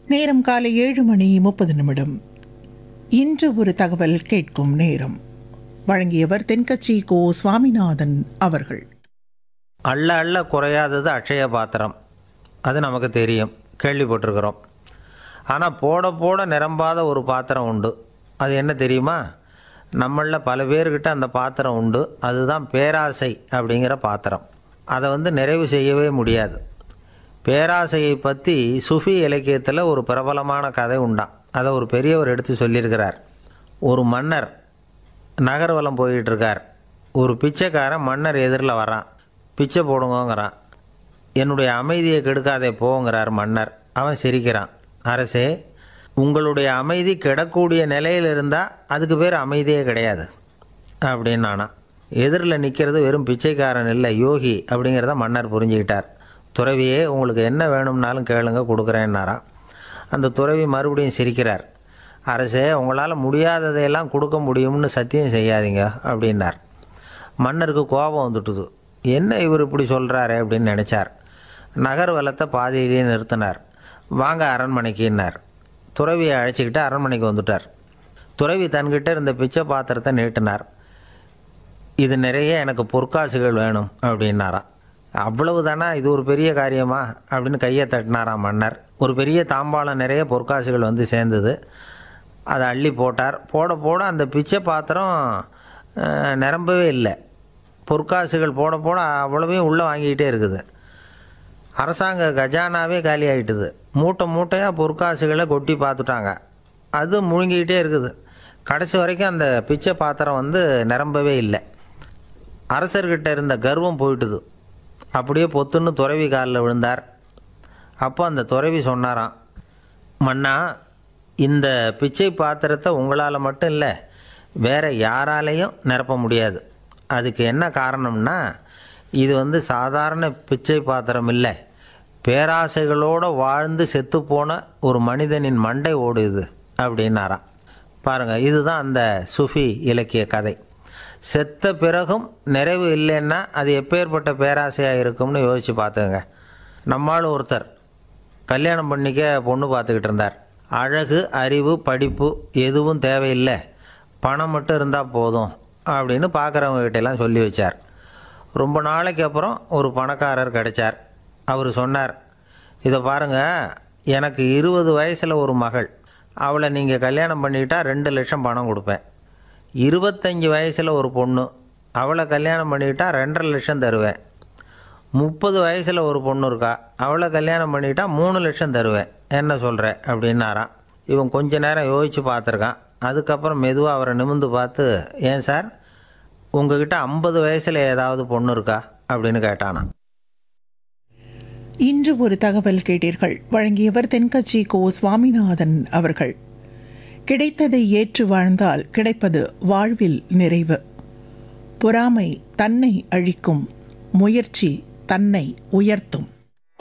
நேரம் காலை ஏழு மணி முப்பது நிமிடம் இன்று ஒரு தகவல் கேட்கும் நேரம் வழங்கியவர் தென்கட்சி கோ சுவாமிநாதன் அவர்கள் அள்ள அள்ள குறையாதது அட்சய பாத்திரம் அது நமக்கு தெரியும் கேள்விப்பட்டிருக்கிறோம் ஆனால் போட போட நிரம்பாத ஒரு பாத்திரம் உண்டு அது என்ன தெரியுமா நம்மளில் பல பேர்கிட்ட அந்த பாத்திரம் உண்டு அதுதான் பேராசை அப்படிங்கிற பாத்திரம் அதை வந்து நிறைவு செய்யவே முடியாது பேராசையை பற்றி சுஃபி இலக்கியத்தில் ஒரு பிரபலமான கதை உண்டாம் அதை ஒரு பெரியவர் எடுத்து சொல்லியிருக்கிறார் ஒரு மன்னர் நகர்வலம் போயிட்டு இருக்கார் ஒரு பிச்சைக்காரன் மன்னர் எதிரில் வரான் பிச்சை போடுங்கங்கிறான் என்னுடைய அமைதியை கெடுக்காதே போங்கிறார் மன்னர் அவன் சிரிக்கிறான் அரசே உங்களுடைய அமைதி கெடக்கூடிய நிலையில் இருந்தால் அதுக்கு பேர் அமைதியே கிடையாது அப்படின்னு நானா எதிரில் நிற்கிறது வெறும் பிச்சைக்காரன் இல்லை யோகி அப்படிங்கிறத மன்னர் புரிஞ்சுக்கிட்டார் துறவியே உங்களுக்கு என்ன வேணும்னாலும் கேளுங்க கொடுக்குறேன்னாராம் அந்த துறவி மறுபடியும் சிரிக்கிறார் அரசே உங்களால் முடியாததையெல்லாம் கொடுக்க முடியும்னு சத்தியம் செய்யாதீங்க அப்படின்னார் மன்னருக்கு கோபம் வந்துட்டுது என்ன இவர் இப்படி சொல்கிறாரு அப்படின்னு நினச்சார் நகர்வலத்தை பாதியிலேயே நிறுத்தினார் வாங்க அரண்மனைக்குன்னார் துறவியை அழைச்சிக்கிட்டு அரண்மனைக்கு வந்துட்டார் துறவி தன்கிட்ட இருந்த பிச்சை பாத்திரத்தை நீட்டினார் இது நிறைய எனக்கு பொற்காசுகள் வேணும் அப்படின்னாராம் அவ்வளவு தானா இது ஒரு பெரிய காரியமா அப்படின்னு கையை தட்டினாராம் மன்னர் ஒரு பெரிய தாம்பாளம் நிறைய பொற்காசுகள் வந்து சேர்ந்தது அதை அள்ளி போட்டார் போட போட அந்த பிச்சை பாத்திரம் அஹ், நிரம்பவே இல்லை பொற்காசுகள் போட போட அவ்வளவையும் உள்ளே வாங்கிக்கிட்டே இருக்குது அரசாங்க கஜானாவே காலி ஆகிட்டுது மூட்டை மூட்டையாக பொற்காசுகளை கொட்டி பார்த்துட்டாங்க அது முழுங்கிக்கிட்டே இருக்குது கடைசி வரைக்கும் அந்த பிச்சை பாத்திரம் வந்து நிரம்பவே இல்லை அரசர்கிட்ட இருந்த கர்வம் போயிட்டுது அப்படியே பொத்துன்னு துறவி காலில் விழுந்தார் அப்போ அந்த துறவி சொன்னாராம் மன்னா இந்த பிச்சை பாத்திரத்தை உங்களால் மட்டும் இல்லை வேற யாராலையும் நிரப்ப முடியாது அதுக்கு என்ன காரணம்னா இது வந்து சாதாரண பிச்சை பாத்திரம் இல்லை பேராசைகளோடு வாழ்ந்து செத்துப்போன ஒரு மனிதனின் மண்டை ஓடுது அப்படின்னாராம் பாருங்கள் இதுதான் அந்த சுஃபி இலக்கிய கதை செத்த பிறகும் நிறைவு இல்லைன்னா அது எப்பேற்பட்ட பேராசையாக இருக்கும்னு யோசித்து பார்த்துங்க நம்மால் ஒருத்தர் கல்யாணம் பண்ணிக்க பொண்ணு பார்த்துக்கிட்டு இருந்தார் அழகு அறிவு படிப்பு எதுவும் தேவையில்லை பணம் மட்டும் இருந்தால் போதும் அப்படின்னு பார்க்குறவங்க கிட்டலாம் சொல்லி வச்சார் ரொம்ப நாளைக்கு அப்புறம் ஒரு பணக்காரர் கிடைச்சார் அவர் சொன்னார் இதை பாருங்கள் எனக்கு இருபது வயசில் ஒரு மகள் அவளை நீங்கள் கல்யாணம் பண்ணிக்கிட்டா ரெண்டு லட்சம் பணம் கொடுப்பேன் இருபத்தஞ்சி வயசில் ஒரு பொண்ணு அவளை கல்யாணம் பண்ணிக்கிட்டா ரெண்டரை லட்சம் தருவேன் முப்பது வயசில் ஒரு பொண்ணு இருக்கா அவளை கல்யாணம் பண்ணிக்கிட்டா மூணு லட்சம் தருவேன் என்ன சொல்கிற அப்படின்னாராம் இவன் கொஞ்ச நேரம் யோசித்து பார்த்துருக்கான் அதுக்கப்புறம் மெதுவாக அவரை நிமிந்து பார்த்து ஏன் சார் உங்ககிட்ட ஐம்பது வயசில் ஏதாவது பொண்ணு இருக்கா அப்படின்னு கேட்டானாம் இன்று ஒரு தகவல் கேட்டீர்கள் வழங்கியவர் தென்கட்சி கோ சுவாமிநாதன் அவர்கள் கிடைத்ததை ஏற்று வாழ்ந்தால் கிடைப்பது வாழ்வில் நிறைவு பொறாமை தன்னை அழிக்கும் முயற்சி தன்னை உயர்த்தும்